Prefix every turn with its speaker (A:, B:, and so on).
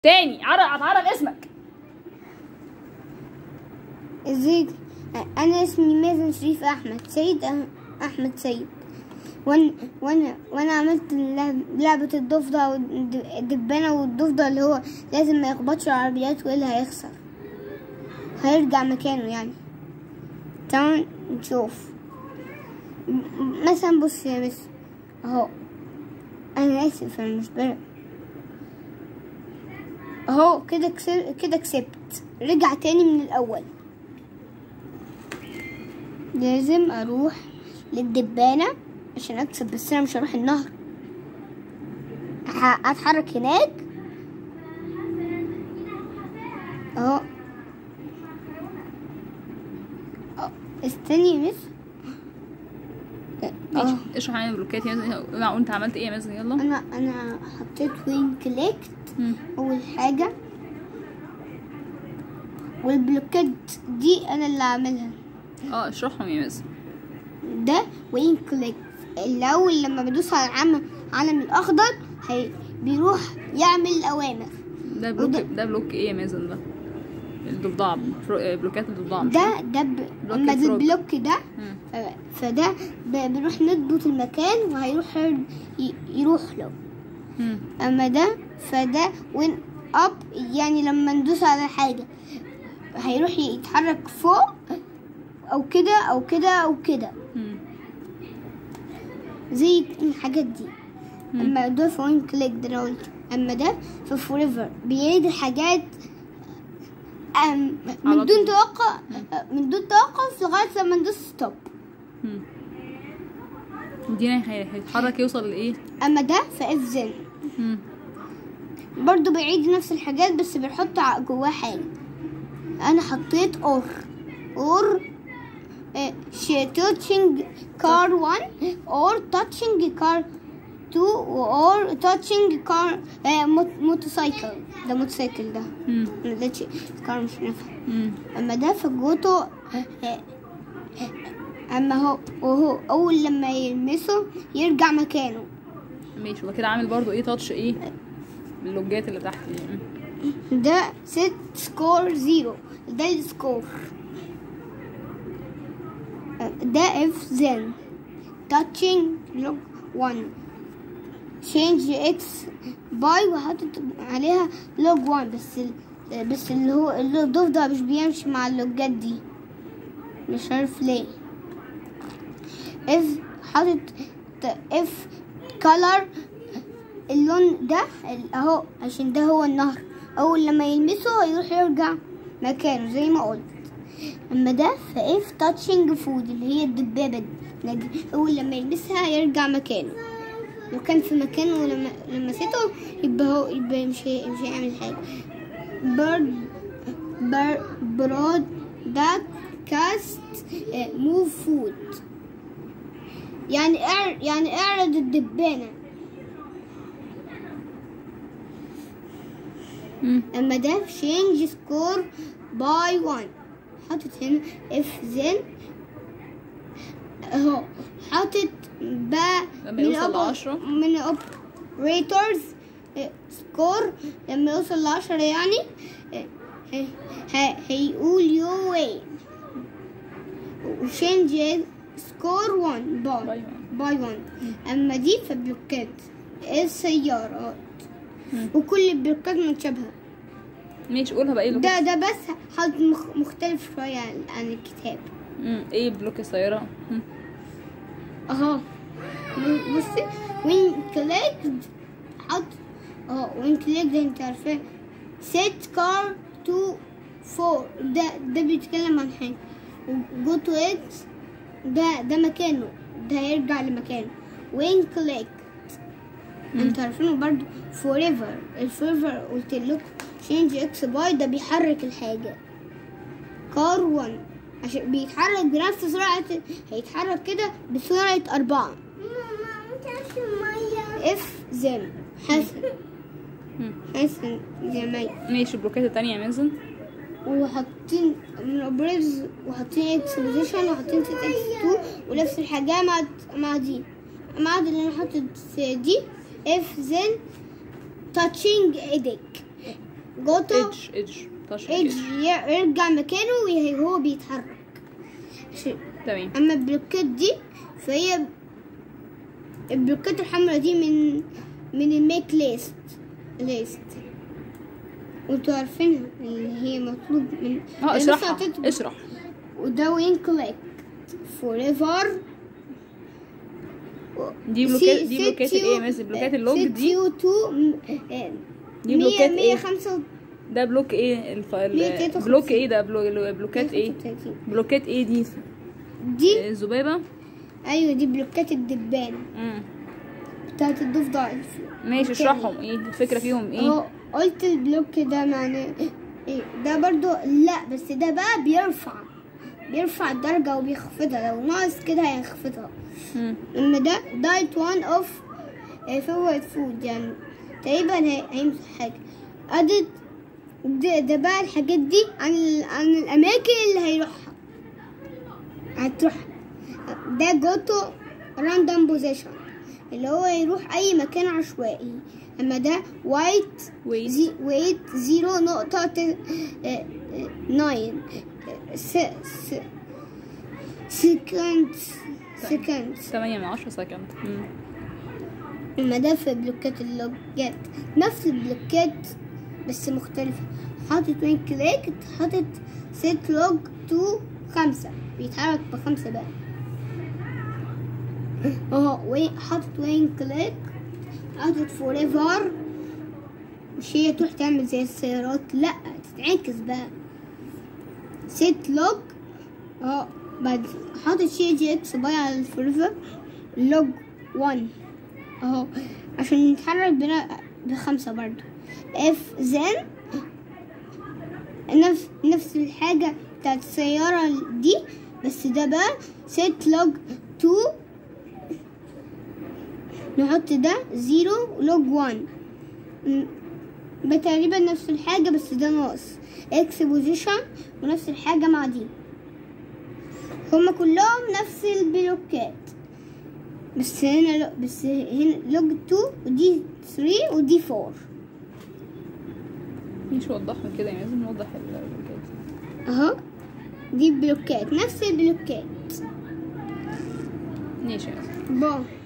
A: تاني عرف اتعرف اسمك
B: ازيك انا اسمي مازن شريف احمد سيد أح- احمد سيد وانا وانا وانا عملت اللعب- لعبة الضفدع والدبانة والضفدع اللي هو لازم ما يخبطش العربيات والا هيخسر هيرجع مكانه يعني تعال نشوف م- مثلا بص يا مس اهو انا اسف انا مش برق اهو كده كسب كده كسبت رجع تاني من الاول لازم اروح للدبانة عشان اكسب بس انا مش هروح النهر ه- اتحرك هناك اهو أه، استني يا مس
A: ماشي
B: اه
A: اشرح عن البلوكات يا مازن معقول انت عملت ايه يا مازن يلا
B: انا انا حطيت وين كليكت
A: مم.
B: اول حاجة والبلوكات دي انا اللي عاملها
A: اه اشرحهم يا مازن
B: ده وين كليك الاول لما بدوس على العلم العلم الاخضر هي بيروح يعمل الاوامر
A: ده بلوك
B: وده-
A: ده بلوك ايه يا مازن ده الضفدع فرو- آه، بلوكات الضفدع مش
B: ده ده ب...
A: بلوك
B: اما ده
A: الفروج.
B: البلوك ده
A: مم.
B: ف- فده ب- بنروح نضبط المكان وهيروح ي- يروح له
A: مم.
B: اما ده فده وين اب يعني لما ندوس على حاجة هيروح يتحرك فوق او كده او كده او كده
A: مم.
B: زي الحاجات دي
A: مم.
B: اما دول في وين كليك ده أنا قلت اما ده في فوريفر بيعيد الحاجات أم
A: على
B: من دون
A: طول.
B: توقف من دون توقف لغايه لما ندوس ستوب
A: مم. دي هي- هيتحرك يوصل لايه
B: اما ده في اف زن
A: مم.
B: برضو بيعيد نفس الحاجات بس بيحط ع- جواه حاجه انا حطيت اور اور touching car 1 or touching car 2 or touching car آه، موت- موتوسيكل ده موتوسيكل ده
A: مم.
B: ما ده شيء كار مش نافع
A: مم.
B: اما ده فجوته آه، اما هو وهو اول لما يلمسه يرجع مكانه
A: ماشي وبعد كده عامل برضو ايه تاتش ايه اللوجات اللي تحت دي مم.
B: ده ست سكور زيرو ده السكور ده اف زين تاتشنج لوج 1 change اكس باي وحاطط عليها لوج 1 بس ال- بس اللي هو اللي الضفدع مش بيمشي مع اللوجات دي مش عارف ليه اف حاطط اف كولر اللون ده ال- اهو عشان ده هو النهر اول لما يلمسه هيروح يرجع مكانه زي ما قلت اما ده فاف تاتشنج فود اللي هي الدبابه دي دي اول لما يلمسها يرجع مكانه لو كان في مكانه ولما لمسته يبقى هو يبقى مش هي مش هيعمل حاجه برد بر برود داك كاست موف فود يعني اعر يعني اعرض الدبانه
A: مم.
B: اما ده change سكور باي 1 حاطط هنا اف زين اهو حاطط با
A: لما يوصل
B: الأوب-
A: لعشرة.
B: من الاوبريتورز سكور لما يوصل لعشرة يعني اه، ه- ه- هيقول يو واي وشينج سكور 1 باي
A: باي
B: باي 1 اما دي فبلوكات السيارات
A: مم.
B: وكل البلوكات متشابهة
A: ماشي قولها بقى ايه اللوجات
B: ده ده بس حاجة مخ- مختلف شوية عن, عن الكتاب
A: مم. ايه بلوك السيارة مم.
B: اهو ب- بصي وين كليك حط اهو وين كليك ده انت عارفاه set car to 4 ده ده بيتكلم عن حاجة go to it ده ده مكانه ده هيرجع لمكانه وين كليك انتوا عارفينه برضو forever الفوريفر قلت لكم change x باي ده بيحرك الحاجة كار 1 عشان بيتحرك بنفس سرعة هيتحرك كده بسرعة أربعة اف زين حسن
A: مم.
B: حسن جميل
A: ماشي البلوكات التانية يا مازن
B: وحاطين من اوبريز وحاطين اكس بوزيشن وحاطين ست اكس 2 ونفس الحاجة مع مع دي ما عدا اللي انا حاطط في دي اف زين تاتشنج ايدك جوتو
A: ايدج ايدج تاتش
B: ايدج
A: ايدج
B: يرجع مكانه وهو بيتحرك عشان-
A: تمام
B: اما البلوكات دي فهي البلوكات الحمراء دي من من الميك ليست ليست وانتوا عارفينها اللي هي مطلوب من
A: اه
B: اللي
A: اشرحها
B: لسه هتطلب.
A: اشرح
B: وده وين كليك فور ايفر
A: دي بلوكات دي بلوكات الايه مس بلوكات اللوج دي دي بلوكات ايه؟
B: 105
A: ده بلوك ايه الف... ال-
B: 153.
A: بلوك ايه ده بلو... بلوكات ايه بلوكات ايه دي
B: دي
A: الذبابه
B: ايوه دي بلوكات الدبان
A: امم
B: بتاعت الضفدع
A: ماشي اشرحهم ايه الفكره فيهم ايه
B: اهو قلت البلوك ده معناه ايه ده برضو لا بس ده بقى بيرفع بيرفع الدرجة وبيخفضها لو ناقص كده هيخفضها
A: مم.
B: اما ده دايت وان اوف فيفورت فود يعني تقريبا هي- هيمسح حاجة ادد ده, ده بقى الحاجات دي عن ال- عن الاماكن اللي هيروحها هتروح ده جوتو راندوم بوزيشن اللي هو يروح اي مكان عشوائي اما ده وايت
A: ويت
B: زي ويت زيرو نقطة ت- آه، آه، ناين س س سكند سكند
A: 8 من 10 سكند مم.
B: اما ده في بلوكات اللوجات نفس البلوكات بس مختلفة حاطط وين كليك حاطط ست لوج تو خمسة بيتحرك بخمسة بقى اهو وين حاطط وين كليك حاطط فور ايفر مش هي تروح تعمل زي السيارات لا تتعكس بقى ست لوج اهو بعد حاطط شي جي اكس باي على الفوريفر لوج 1 اهو عشان نتحرك بنا بخمسة برضو اف زين نفس نفس الحاجة بتاعت السيارة دي بس ده بقى ست لوج تو نحط ده زيرو لوج وان ده تقريبا نفس الحاجة بس ده ناقص اكس بوزيشن ونفس الحاجة مع دي هما كلهم نفس البلوكات بس هنا لو بس هنا لوج 2 ودي 3 ودي 4
A: مش وضحهم كده يعني لازم نوضح البلوكات
B: اهو دي بلوكات نفس البلوكات
A: ماشي يا
B: بون